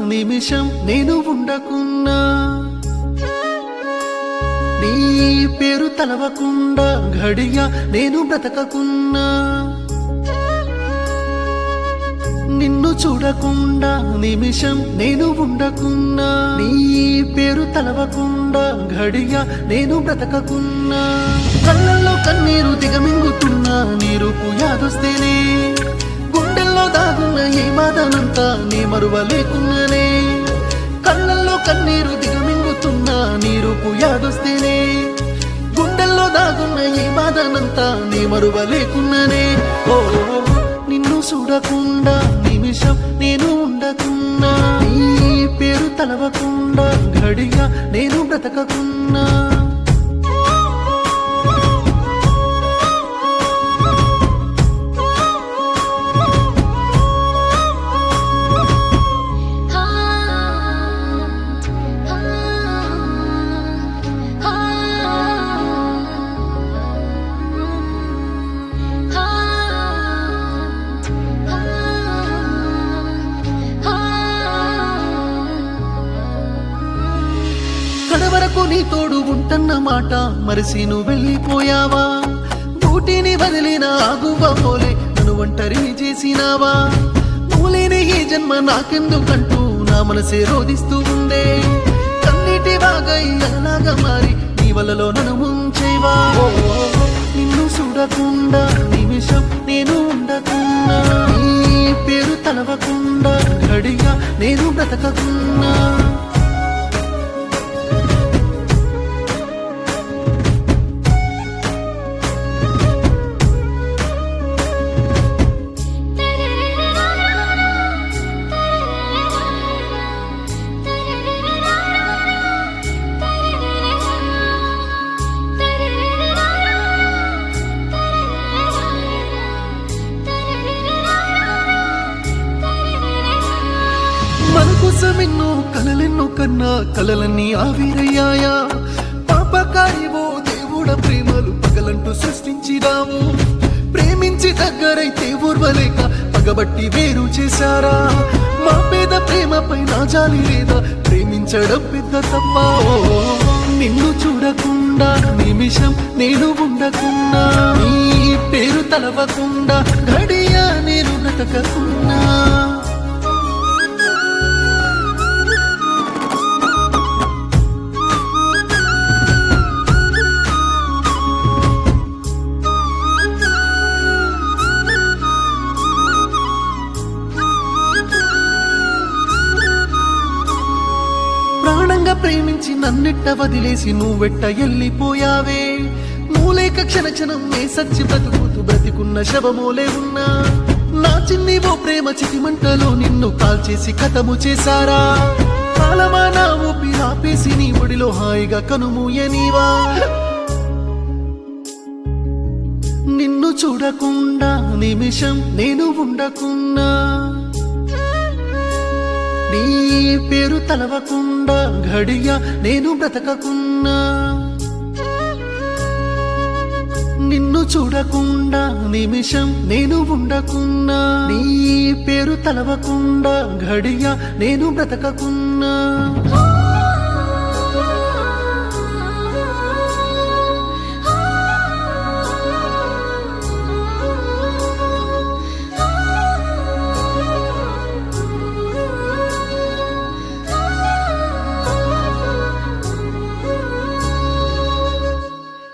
నిమిషం నేను ఉండకున్నా నీ పేరు తలవకుండా ఘడియ నేను బ్రతకకున్నా నిన్ను చూడకుండా నిమిషం నేను ఉండకున్నా నీ పేరు తలవకుండా ఘడియ నేను బ్రతకకున్నా కళ్ళల్లో కన్నీరు దిగమింగుతున్నా నీరు పుయాదొస్తేనే గుండెల్లో దాగున్న ఈ బాధనంతా నీ మరువలేకున్ననే కళ్ళల్లో కన్నీరు దిగమింగుతున్నా నీరు పుయాదొస్తేనే గుండెల్లో దాగున్న ఈ బాధనంతా నీ మరువలేకున్ననే ఓ నిన్ను చూడకుండా నిమిషం నేను ఉండకున్నా నీ పేరు తలవకుండా ఘడిగా నేను బ్రతకకున్నా హా హా హా హా కడవరకు నీ తోడు ఉంటన్న మాట మరిసి నువ్వు వెళ్ళిపోయావా బూటిని వదిలిన ఆగువ పోలే నన్ను ఒంటరిని చేసినావా మూలేని ఈ జన్మ నాకెందుకంటూ నా మనసే రోధిస్తూ ఉందే కన్నీటి బాగై అలాగా మారి నీ వలలో నన్ను ముంచేవా నిన్ను చూడకుండా నిమిషం నేను ఉండకున్నా నీ పేరు తలవకుండా ఘడిగా నేను బ్రతకకున్నా మన కోసం ఎన్నో కలలెన్నో కన్నా కలలన్నీ ఆవిరయ్యాయా పాపకారివో దేవుడ ప్రేమలు పగలంటూ సృష్టించినావు ప్రేమించి దగ్గరైతే ఊర్వలేక పగబట్టి వేరు చేశారా మా పేద ప్రేమపై నా జాలి లేదా ప్రేమించడం పెద్ద తప్ప ఓ, నిన్ను చూడకుండా నిమిషం నేను ఉండకున్నా నీ పేరు తలవకుండా ఘడియా నేను బ్రతకకున్నా ప్రాణంగా ప్రేమించి నన్నిట్ట వదిలేసి నువ్వెట్ట ఎల్లిపోయావే మూలేక క్షణ క్షణం నే సచ్చి బ్రతుకుతూ బ్రతికున్న శవమూలే ఉన్నా నా చిన్ని ఓ ప్రేమ చితిమంటలో నిన్ను కాల్చేసి కథము చేశారా కాలమా నా ఊపి ఆపేసి నీ ఒడిలో హాయిగా కనుమూయనీవా నిన్ను చూడకుండా నిమిషం నేను ఉండకున్నా నీ పేరు తలవకుండా ఘడియ నేను బ్రతకకున్నా నిన్ను చూడకుండా నిమిషం నేను ఉండకున్నా నీ పేరు తలవకుండా ఘడియ నేను బ్రతకకున్నా హా